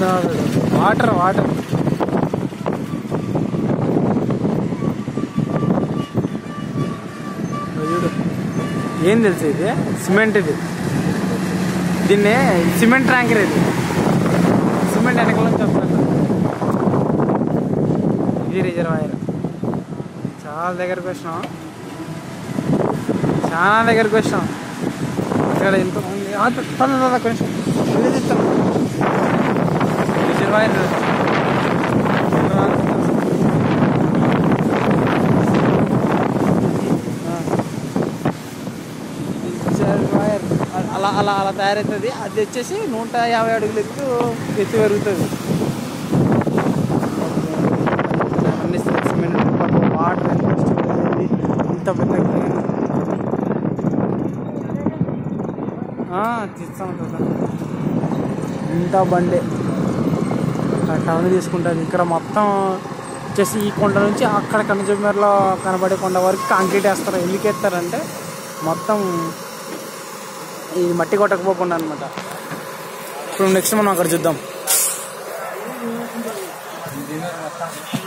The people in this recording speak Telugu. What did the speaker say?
వాటర్ వాటర్ చూడు ఏం తెలుసు ఇది సిమెంట్ ఇది దీన్ని సిమెంట్ ట్యాంకర్ ఇది సిమెంట్ వెనకాల నుంచి వస్తుంది ఇది రిజర్వాయర్ చాలా దగ్గరకు వచ్చినాం చాలా దగ్గరకు వచ్చినాం ఇక్కడ ఎంత ఉంది ఆ, త- తన తన కొంచెం వీడియో తీస్తాం రిజర్వాయర్ రిజర్వాయర్ అలా అలా అలా తయారవుతుంది అది వచ్చేసి నూట యాభై అడుగులు ఎత్తు ఎత్తు పెరుగుతుంది అన్ని సిమెంట్ పక్క వాటర్ ఎంత కష్టపడింది ఇంత పెద్ద తీస్తాం కదా ఇంత బండే టౌన్ తీసుకుంటుంది ఇక్కడ మొత్తం వచ్చేసి ఈ కొండ నుంచి అక్కడ కనుజమేరలో కనబడే కొండ వరకు కాంక్రీట్ వేస్తారు ఎందుకు వేస్తారంటే మొత్తం ఇది మట్టి కొట్టకపోకుండా అనమాట ఇప్పుడు నెక్స్ట్ మనం అక్కడ చూద్దాం